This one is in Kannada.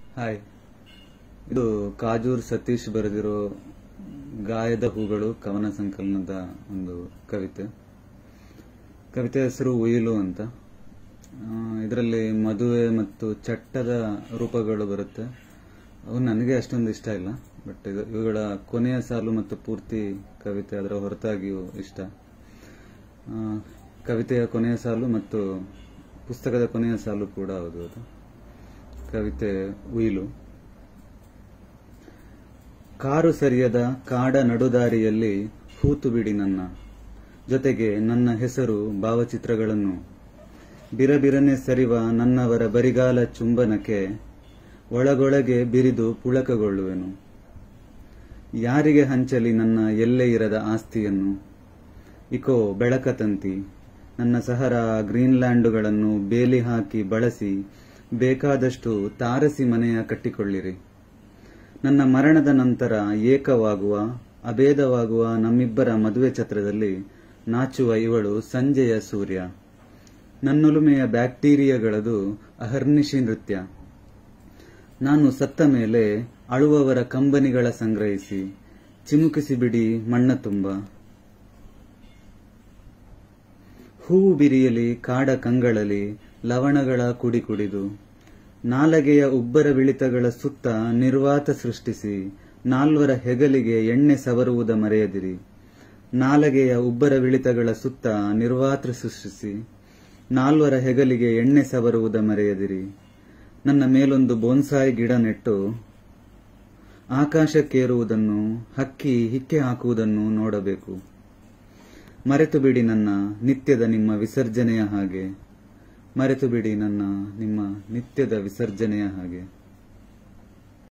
ಹಾಯ್ ಇದು ಕಾಜೂರ್ ಸತೀಶ್ ಬರೆದಿರೋ ಗಾಯದ ಹೂಗಳು ಕವನ ಸಂಕಲನದ ಒಂದು ಕವಿತೆ ಕವಿತೆ ಹೆಸರು ಉಯಿಲು ಅಂತ ಇದರಲ್ಲಿ ಮದುವೆ ಮತ್ತು ಚಟ್ಟದ ರೂಪಗಳು ಬರುತ್ತೆ ಅವು ನನಗೆ ಅಷ್ಟೊಂದು ಇಷ್ಟ ಇಲ್ಲ ಬಟ್ ಇದು ಇವುಗಳ ಕೊನೆಯ ಸಾಲು ಮತ್ತು ಪೂರ್ತಿ ಕವಿತೆ ಅದರ ಹೊರತಾಗಿಯೂ ಇಷ್ಟ ಆ, ಕವಿತೆಯ ಕೊನೆಯ ಸಾಲು ಮತ್ತು ಪುಸ್ತಕದ ಕೊನೆಯ ಸಾಲು ಕೂಡ ಹೌದು ಅದು ಕವಿತೆ ಉಯಿಲು ಕಾರು ಸರಿಯದ ಕಾಡ ನಡುದಾರಿಯಲ್ಲಿ ಹೂತು ಬಿಡಿ ನನ್ನ ಜೊತೆಗೆ ನನ್ನ ಹೆಸರು ಭಾವಚಿತ್ರಗಳನ್ನು ಬಿರಬಿರನೆ ಸರಿವ ನನ್ನವರ ಬರಿಗಾಲ ಚುಂಬನಕ್ಕೆ ಒಳಗೊಳಗೆ ಬಿರಿದು ಪುಳಕಗೊಳ್ಳುವೆನು ಯಾರಿಗೆ ಹಂಚಲಿ ನನ್ನ ಎಲ್ಲೇ ಇರದ ಆಸ್ತಿಯನ್ನು ಇಕೋ ಬೆಳಕತಂತಿ ನನ್ನ ಸಹರ ಗ್ರೀನ್ಲ್ಯಾಂಡುಗಳನ್ನು ಬೇಲಿ ಹಾಕಿ ಬಳಸಿ ಬೇಕಾದಷ್ಟು ತಾರಸಿ ಮನೆಯ ಕಟ್ಟಿಕೊಳ್ಳಿರಿ ನನ್ನ ಮರಣದ ನಂತರ ಏಕವಾಗುವ ಅಭೇದವಾಗುವ ನಮ್ಮಿಬ್ಬರ ಮದುವೆ ಛತ್ರದಲ್ಲಿ ನಾಚುವ ಇವಳು ಸಂಜೆಯ ಸೂರ್ಯ ನನ್ನೊಲುಮೆಯ ಬ್ಯಾಕ್ಟೀರಿಯಾಗಳದು ಅಹರ್ನಿಶಿ ನೃತ್ಯ ನಾನು ಸತ್ತ ಮೇಲೆ ಅಳುವವರ ಕಂಬನಿಗಳ ಸಂಗ್ರಹಿಸಿ ಚಿಮುಕಿಸಿ ಬಿಡಿ ಮಣ್ಣ ತುಂಬ ಹೂವು ಬಿರಿಯಲಿ ಕಾಡ ಕಂಗಳಲಿ ಲವಣಗಳ ಕುಡಿ ಕುಡಿದು ನಾಲಗೆಯ ಉಬ್ಬರ ವಿಳಿತಗಳ ಸುತ್ತ ನಿರ್ವಾತ ಸೃಷ್ಟಿಸಿ ನಾಲ್ವರ ಹೆಗಲಿಗೆ ಎಣ್ಣೆ ಸವರುವುದ ಮರೆಯದಿರಿ ನಾಲಗೆಯ ಉಬ್ಬರ ವಿಳಿತಗಳ ಸುತ್ತ ನಿರ್ವಾತ ಸೃಷ್ಟಿಸಿ ನಾಲ್ವರ ಹೆಗಲಿಗೆ ಎಣ್ಣೆ ಸವರುವುದ ಮರೆಯದಿರಿ ನನ್ನ ಮೇಲೊಂದು ಬೋನ್ಸಾಯಿ ಗಿಡ ನೆಟ್ಟು ಆಕಾಶಕ್ಕೇರುವುದನ್ನು ಹಕ್ಕಿ ಹಿಕ್ಕೆ ಹಾಕುವುದನ್ನು ನೋಡಬೇಕು ಮರೆತು ಬಿಡಿ ನನ್ನ ನಿತ್ಯದ ನಿಮ್ಮ ವಿಸರ್ಜನೆಯ ಹಾಗೆ ಮರೆತು ಬಿಡಿ ನನ್ನ ನಿಮ್ಮ ನಿತ್ಯದ ವಿಸರ್ಜನೆಯ ಹಾಗೆ